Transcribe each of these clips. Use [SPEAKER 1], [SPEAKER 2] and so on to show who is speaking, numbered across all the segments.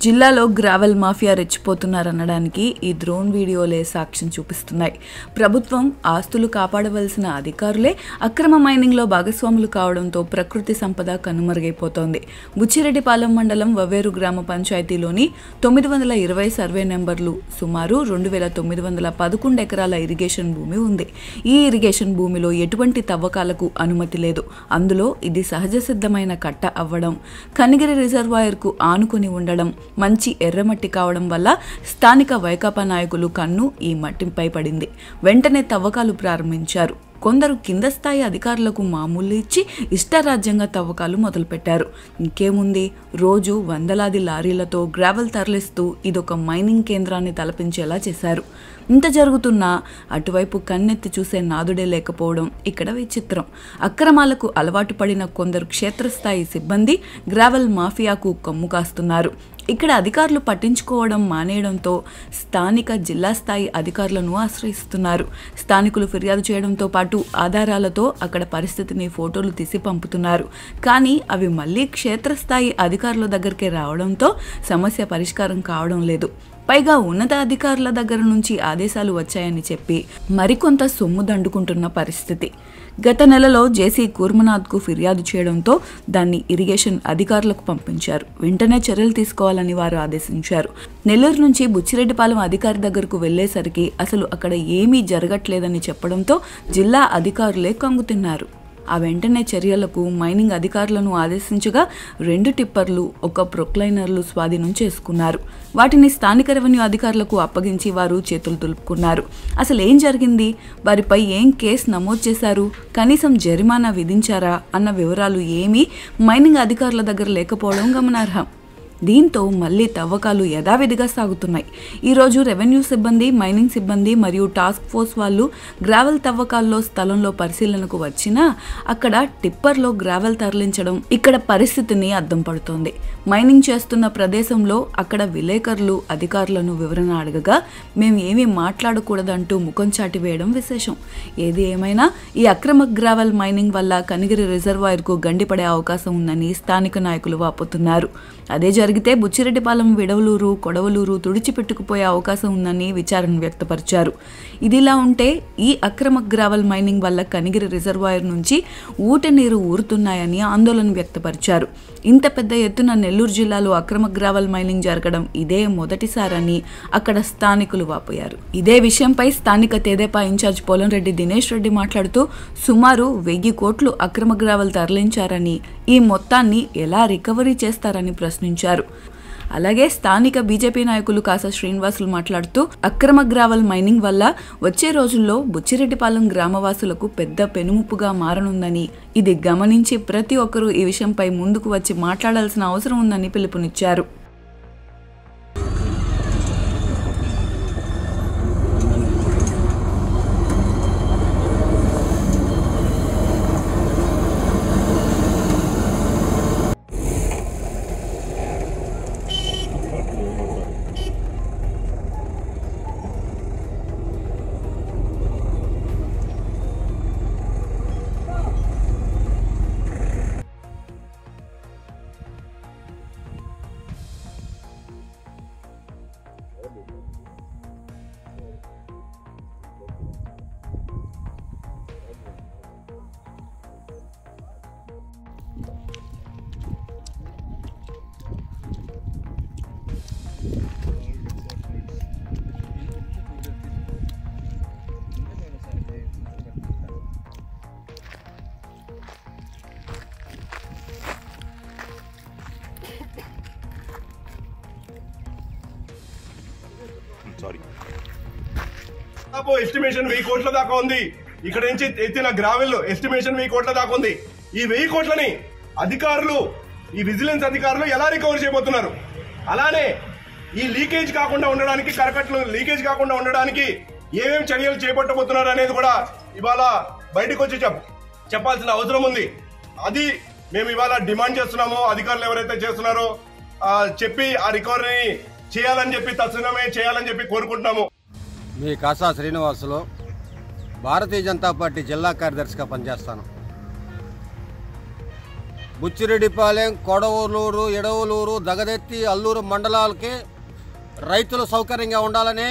[SPEAKER 1] జిల్లాలో gravel mafia రెచ్చిపోతున్నారనడానికి ఈ drone వీడియోలే సాక్ష్యం చూపిస్తున్నాయి ప్రభుత్వం ఆస్తులు కాపాడవలసిన అధికారులే అక్రమ మైనింగ్లో భాగస్వాములు కావడంతో ప్రకృతి సంపద కనుమరుగైపోతోంది బుచ్చిరెడ్డిపాలెం మండలం వవేరు గ్రామ పంచాయతీలోని తొమ్మిది వందల ఇరవై సర్వే నెంబర్లు సుమారు రెండు వేల తొమ్మిది వందల పదకొండు ఎకరాల ఇరిగేషన్ భూమి ఉంది ఈ ఇరిగేషన్ భూమిలో ఎటువంటి తవ్వకాలకు అనుమతి లేదు అందులో ఇది సహజ సిద్ధమైన కట్ట అవ్వడం కనిగిరి రిజర్వాయర్కు ఆనుకుని ఉండడం మంచి ఎర్రమట్టి కావడం వల్ల స్థానిక వైకాపా నాయకులు కన్ను ఈ మట్టిపై పడింది వెంటనే తవ్వకాలు ప్రారంభించారు కొందరు కింద స్థాయి అధికారులకు మామూలు ఇచ్చి ఇష్టారాజ్యంగా తవ్వకాలు మొదలుపెట్టారు ఇంకేముంది రోజు వందలాది లారీలతో గ్రావెల్ తరలిస్తూ ఇదొక మైనింగ్ కేంద్రాన్ని తలపించేలా చేశారు ఇంత జరుగుతున్నా అటువైపు కన్నెత్తి చూసే నాదుడే లేకపోవడం ఇక్కడ విచిత్రం అక్రమాలకు అలవాటు పడిన కొందరు క్షేత్రస్థాయి సిబ్బంది గ్రావెల్ మాఫియాకు కమ్ము కాస్తున్నారు ఇక్కడ అధికారులు పట్టించుకోవడం మానేయడంతో స్థానిక జిల్లా స్థాయి అధికారులను ఆశ్రయిస్తున్నారు స్థానికులు ఫిర్యాదు చేయడంతో పాటు ఆధారాలతో అక్కడ పరిస్థితిని ఫోటోలు తీసి పంపుతున్నారు కానీ అవి మళ్ళీ క్షేత్రస్థాయి అధికారుల దగ్గరికి రావడంతో సమస్య పరిష్కారం కావడం లేదు పైగా ఉన్నత అధికారుల దగ్గర నుంచి ఆదేశాలు వచ్చాయని చెప్పి మరికొంత సొమ్ము దండుకుంటున్న పరిస్థితి గత నెలలో జేసీ కూర్మనాథ్కు ఫిర్యాదు చేయడంతో దాన్ని ఇరిగేషన్ అధికారులకు పంపించారు వెంటనే చర్యలు తీసుకోవాలని వారు ఆదేశించారు నెల్లూరు నుంచి బుచ్చిరెడ్డిపాలెం అధికారి దగ్గరకు వెళ్లేసరికి అసలు అక్కడ ఏమీ జరగట్లేదని చెప్పడంతో జిల్లా అధికారులే కంగుతిన్నారు ఆ వెంటనే చర్యలకు మైనింగ్ అధికారులను ఆదేశించగా రెండు టిప్పర్లు ఒక ప్రొక్లైనర్లు స్వాధీనం చేసుకున్నారు వాటిని స్థానిక రెవెన్యూ అధికారులకు అప్పగించి వారు చేతులు దులుపుకున్నారు అసలు ఏం జరిగింది వారిపై ఏం కేసు నమోదు చేశారు కనీసం జరిమానా విధించారా అన్న వివరాలు ఏమీ మైనింగ్ అధికారుల దగ్గర లేకపోవడం గమనార్హం దీంతో మళ్లీ తవ్వకాలు యథావిధిగా సాగుతున్నాయి ఈరోజు రెవెన్యూ సిబ్బంది మైనింగ్ సిబ్బంది మరియు టాస్క్ ఫోర్స్ వాళ్ళు గ్రావెల్ తవ్వకాల్లో స్థలంలో పరిశీలనకు వచ్చినా అక్కడ టిప్పర్లో గ్రావెల్ తరలించడం ఇక్కడ పరిస్థితిని అద్దం పడుతోంది మైనింగ్ చేస్తున్న ప్రదేశంలో అక్కడ విలేకరులు అధికారులను వివరణ అడగగా మేము ఏమీ మాట్లాడకూడదంటూ ముఖం చాటి వేయడం విశేషం ఏది ఏమైనా ఈ అక్రమ గ్రావెల్ మైనింగ్ వల్ల కనిగిరి రిజర్వాయర్కు గండిపడే అవకాశం ఉందని స్థానిక నాయకులు వాపోతున్నారు అదే జరిగితే బుచ్చిరెడ్డిపాలెం విడవలూరు కొడవలూరు తుడిచిపెట్టుకుపోయే అవకాశం ఉందని విచారణ వ్యక్తపరిచారు ఇదిలా ఉంటే ఈ అక్రమ గ్రావెల్ మైనింగ్ వల్ల కనిగిరి రిజర్వాయర్ నుంచి ఊట నీరు ఊరుతున్నాయని ఆందోళన వ్యక్తపరిచారు ఇంత పెద్ద ఎత్తున నెల్లూరు జిల్లాలో అక్రమ గ్రావెల్ మైనింగ్ జరగడం ఇదే మొదటిసారని అక్కడ స్థానికులు వాపోయారు ఇదే విషయంపై స్థానిక తెదేపా ఇన్ఛార్జ్ పోలంరెడ్డి దినేష్ రెడ్డి మాట్లాడుతూ సుమారు వెయ్యి కోట్లు అక్రమ గ్రావెల్ తరలించారని ఈ మొత్తాన్ని ఎలా రికవరీ చేస్తారని ప్రశ్నించారు అలాగే స్థానిక బీజేపీ నాయకులు కాసా శ్రీనివాసులు మాట్లాడుతూ అక్రమ గ్రావెల్ మైనింగ్ వల్ల వచ్చే రోజుల్లో బుచ్చిరెడ్డిపాలెం గ్రామవాసులకు పెద్ద పెనుముప్పుగా మారనుందని ఇది గమనించి ప్రతి ఒక్కరూ ఈ విషయంపై ముందుకు వచ్చి మాట్లాడాల్సిన అవసరం ఉందని పిలుపునిచ్చారు
[SPEAKER 2] సారీ
[SPEAKER 3] దాదాపు ఎస్టిమేషన్ వెయ్యి కోట్ల దాకా ఉంది ఇక్కడ నుంచి ఎత్తిన గ్రావెల్ ఎస్టిమేషన్ వెయ్యి కోట్ల దాకా ఉంది ఈ వెయ్యి కోట్లని అధికారులు ఈ విజిలెన్స్ అధికారులు ఎలా రికవర్ చేయబోతున్నారు అలానే ఈ లీకేజ్ కాకుండా ఉండడానికి కరకట్లు లీకేజ్ కాకుండా ఉండడానికి ఏమేమి చర్యలు చేపట్టబోతున్నారు అనేది కూడా ఇవాళ బయటకు వచ్చి చెప్ చెప్పాల్సిన అవసరం ఉంది అది మేము ఇవాళ డిమాండ్ చేస్తున్నామో అధికారులు ఎవరైతే చేస్తున్నారో ఆ, చెప్పి ఆ రికవరీని చేయాలని చెప్పి తక్షణమే చేయాలని చెప్పి కోరుకుంటున్నాము
[SPEAKER 4] మీ కాసా శ్రీనివాసులు భారతీయ జనతా పార్టీ జిల్లా కార్యదర్శిగా పనిచేస్తాను బుచ్చిరెడ్డిపాలెం కొడవలూరు ఎడవలూరు దగదెత్తి అల్లూరు మండలాలకి రైతులు సౌకర్యంగా ఉండాలని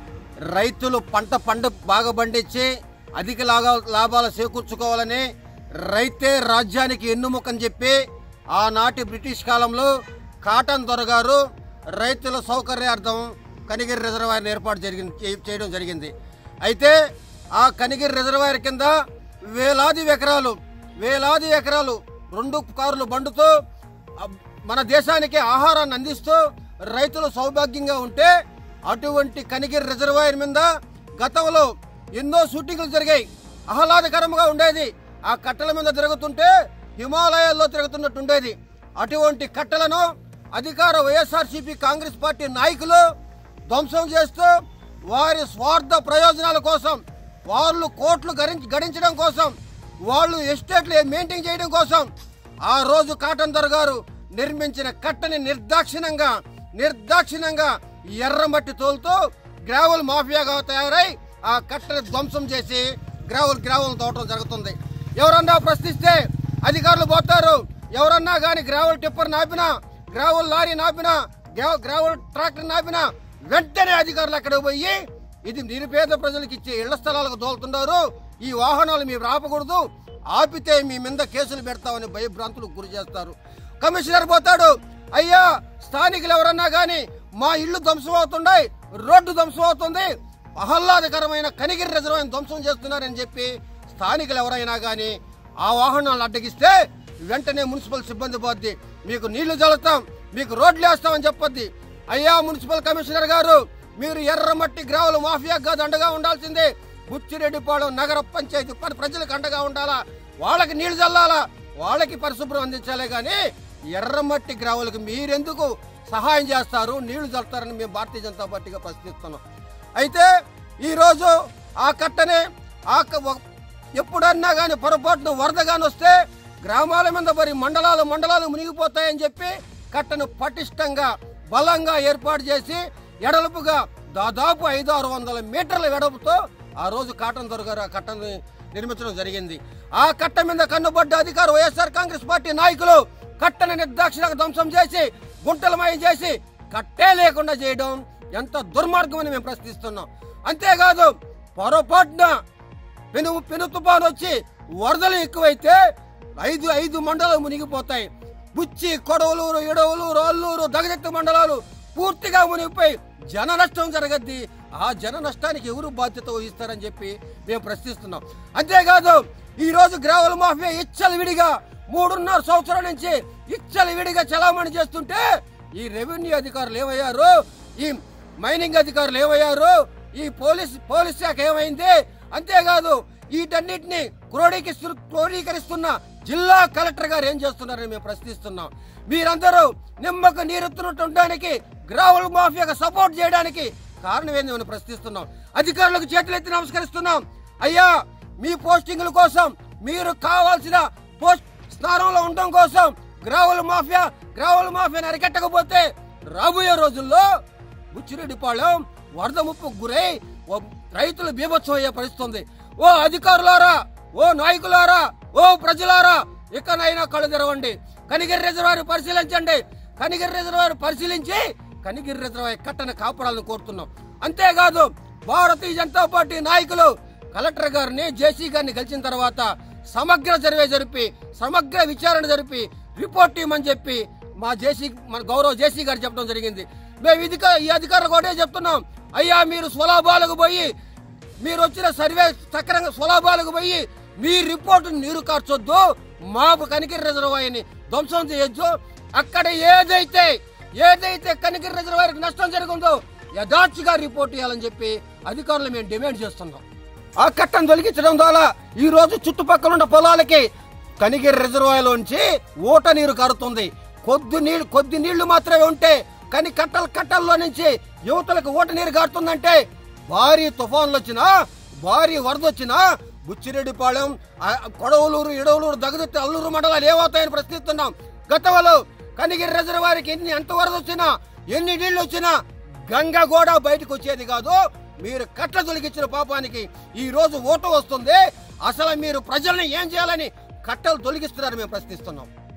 [SPEAKER 4] రైతులు పంట పంట బాగా పండించి అధిక లాగా లాభాలు చేకూర్చుకోవాలని రైతే రాజ్యానికి ఎన్నుముకని చెప్పి ఆనాటి బ్రిటిష్ కాలంలో కాటన్ దొర గారు రైతుల సౌకర్యార్థం కనిగిరి రిజర్వాయర్ని ఏర్పాటు జరిగింది చే- చేయడం జరిగింది అయితే ఆ కనిగిరి రిజర్వాయర్ కింద వేలాది ఎకరాలు వేలాది ఎకరాలు రెండు కార్లు బండుతో అబ్- మన దేశానికి ఆహారాన్ని అందిస్తూ రైతులు సౌభాగ్యంగా ఉంటే అటువంటి కనిగిరి రిజర్వాయర్ మీద గతంలో ఎన్నో షూటింగ్లు జరిగాయి ఆహ్లాదకరంగా ఉండేది ఆ కట్టల మీద తిరుగుతుంటే హిమాలయాల్లో తిరుగుతున్నట్టు ఉండేది అటువంటి కట్టలను అధికార వైఎస్ఆర్సీపీ కాంగ్రెస్ పార్టీ నాయకులు ధ్వంసం చేస్తూ వారి స్వార్థ ప్రయోజనాల కోసం వాళ్ళు కోట్లు గరించి గడించడం కోసం వాళ్ళు ఎస్టేట్లు మెయింటైన్ చేయడం కోసం ఆ రోజు కాటన్ దొర గారు నిర్మించిన కట్టని నిర్దాక్షిణంగా నిర్దాక్షిణంగా ఎర్రమట్టి తోలుతూ గ్రావెల్ మాఫియాగా తయారై ఆ కట్టని ధ్వంసం చేసి గ్రావెల్ గ్రావెల్ తోవటం జరుగుతుంది ఎవరన్నా ప్రశ్నిస్తే అధికారులు పోతారు ఎవరన్నా గాని గ్రావెల్ టిప్పర్ నాపినా గ్రావెల్ లారీ నాపినా గ్రా- గ్రావెల్ ట్రాక్టర్ నాపినా వెంటనే అధికారులు అక్కడ పోయి ఇది నిరుపేద ప్రజలకు ఇచ్చే ఇళ్ల స్థలాలకు దోలుతున్నారు ఈ వాహనాలు మీరు ఆపకూడదు ఆపితే మీ మీద కేసులు పెడతామని భయభ్రాంతులకు గురి చేస్తారు కమిషనర్ పోతాడు అయ్యా స్థానికులు ఎవరన్నా గాని మా ఇల్లు ధ్వంసం అవుతున్నాయి రోడ్డు ధ్వంసం అవుతుంది ఆహ్లాదకరమైన కనిగిరి రిజర్వాయర్ ధ్వంసం చేస్తున్నారని చెప్పి స్థానికులు ఎవరైనా గాని ఆ వాహనాలు అడ్డగిస్తే వెంటనే మున్సిపల్ సిబ్బంది పోద్ది మీకు నీళ్లు చల్లుతాం మీకు రోడ్లు వేస్తామని చెప్పొద్ది అయ్యా మున్సిపల్ కమిషనర్ గారు మీరు ఎర్రమట్టి గ్రావుల మాఫియా కాదు అండగా ఉండాల్సిందే బుచ్చిరెడ్డిపాళెం నగర పంచాయతీ ప- ప్రజలకు అండగా ఉండాలా వాళ్ళకి నీళ్లు చల్లాలా వాళ్ళకి పరిశుభ్రం అందించాలే గాని ఎర్రమట్టి గ్రావులకు మీరెందుకు సహాయం చేస్తారు నీళ్లు చల్లుతారని మేము భారతీయ జనతా పార్టీగా ప్రశ్నిస్తున్నాం అయితే ఈరోజు ఆ కట్టనే ఆ క- ఒక- ఎప్పుడన్నా కానీ పొరపాటున వరద గాని వస్తే గ్రామాల మీద మరి మండలాలు మండలాలు మునిగిపోతాయని చెప్పి కట్టను పటిష్టంగా బలంగా ఏర్పాటు చేసి ఎడలుపుగా దాదాపు ఐదు ఆరు వందల మీటర్ల వెడపుతో ఆ రోజు కాటన్ దొర గారు ఆ కట్టను నిర్మించడం జరిగింది ఆ కట్ట మీద కన్నుబడ్డ అధికార వైఎస్ఆర్ కాంగ్రెస్ పార్టీ నాయకులు కట్టను నిర్దాక్షిణంగా ధ్వంసం చేసి గుంటలమయం చేసి కట్టే లేకుండా చేయడం ఎంత దుర్మార్గం అని మేము ప్రశ్నిస్తున్నాం అంతేకాదు పొరపాటున పెను పెను తుఫాను వచ్చి వరదలు ఎక్కువైతే ఐదు ఐదు మండలాలు మునిగిపోతాయి బుచ్చి కొడవలూరు ఎడవలూరు అల్లూరు దగదెత్తి మండలాలు పూర్తిగా మునిగిపోయి జన నష్టం జరగద్ది ఆ జన నష్టానికి ఎవరు బాధ్యత వహిస్తారని చెప్పి మేము ప్రశ్నిస్తున్నాం అంతేకాదు ఈ రోజు గ్రావెల్ మాఫియా ఇచ్చలు విడిగా మూడున్నర సంవత్సరాల నుంచి ఇచ్చలు విడిగా చలామణి చేస్తుంటే ఈ రెవెన్యూ అధికారులు ఏమయ్యారు ఈ మైనింగ్ అధికారులు ఏమయ్యారు ఈ పోలీస్ పోలీస్ శాఖ ఏమైంది అంతేకాదు వీటన్నిటిని క్రోడీకరిస్తు క్రోడీకరిస్తున్న జిల్లా కలెక్టర్ గారు ఏం చేస్తున్నారని మేము ప్రశ్నిస్తున్నాం మీరందరూ నిమ్మకు నీరెత్తునట్టుండడానికి గ్రావుల మాఫియాగా సపోర్ట్ చేయడానికి కారణం ఏంది మనం ప్రశ్నిస్తున్నాం అధికారులకు చేతులెత్తి నమస్కరిస్తున్నాం అయ్యా మీ పోస్టింగ్ల కోసం మీరు కావాల్సిన పోస్ట్ స్థానంలో ఉండడం కోసం గ్రావుల మాఫియా గ్రావుల మాఫియాని అరికట్టకపోతే రాబోయే రోజుల్లో బుచ్చిరెడ్డిపాళెం వరద ముప్పుకు గురై ఓ రైతులు బీభత్సం అయ్యే పరిస్థితి ఉంది ఓ అధికారులారా ఓ నాయకులారా ఓ ప్రజలారా ఇకనైనా కళ్ళు తెరవండి కనిగిరి రిజర్వాయర్ పరిశీలించండి కనిగిరి రిజర్వాయర్ పరిశీలించి కనిగిరి రిజర్వాయర్ కట్టను కాపాడాలని కోరుతున్నాం అంతేకాదు భారతీయ జనతా పార్టీ నాయకులు కలెక్టర్ గారిని జేసీ గారిని కలిసిన తర్వాత సమగ్ర సర్వే జరిపి సమగ్ర విచారణ జరిపి రిపోర్ట్ ఇవ్వమని చెప్పి మా జేసీ మన గౌరవ జేసీ గారు చెప్పడం జరిగింది మేము ఇది ఈ అధికారులు ఒకటే చెప్తున్నాం అయ్యా మీరు స్వలాభాలకు పోయి మీరు వచ్చిన సర్వే సక్రంగా స్వలాభాలకు పోయి మీ రిపోర్టు నీరు కార్చొద్దు మా కనిగిరి రిజర్వాయర్ని ధ్వంసం చేయొచ్చు అక్కడ ఏదైతే ఏదైతే కనిగిరి రిజర్వాయర్కి నష్టం జరుగుందో యథార్థిగా రిపోర్ట్ ఇవ్వాలని చెప్పి అధికారులు మేము డిమాండ్ చేస్తున్నాం ఆ కట్టను తొలగించడం ద్వారా ఈ రోజు చుట్టుపక్కల ఉన్న పొలాలకి కనిగిరి రిజర్వాయర్లోంచి ఊట నీరు కారుతుంది కొద్ది నీళ్లు కొద్ది నీళ్లు మాత్రమే ఉంటే కానీ కట్టల కట్టల్లో నుంచి యువతలకు ఊట నీరు కారుతుందంటే భారీ తుఫాన్లు వచ్చినా భారీ వరద వచ్చినా బుచ్చిరెడ్డిపాళెం ఆ, కొడవలూరు ఇడవలూరు దగదెత్తి అల్లూరు మండలాలు ఏమవుతాయని ప్రశ్నిస్తున్నాం గతంలో కనిగిరి రిజర్వాయర్కి ఎన్ని ఎంత వరద వచ్చినా ఎన్ని నీళ్లు వచ్చినా గంగ కూడా బయటకు వచ్చేది కాదు మీరు కట్ల తొలగించిన పాపానికి ఈ రోజు ఓటు వస్తుంది అసలు మీరు ప్రజల్ని ఏం చేయాలని కట్టలు తొలగిస్తున్నారు మేము ప్రశ్నిస్తున్నాం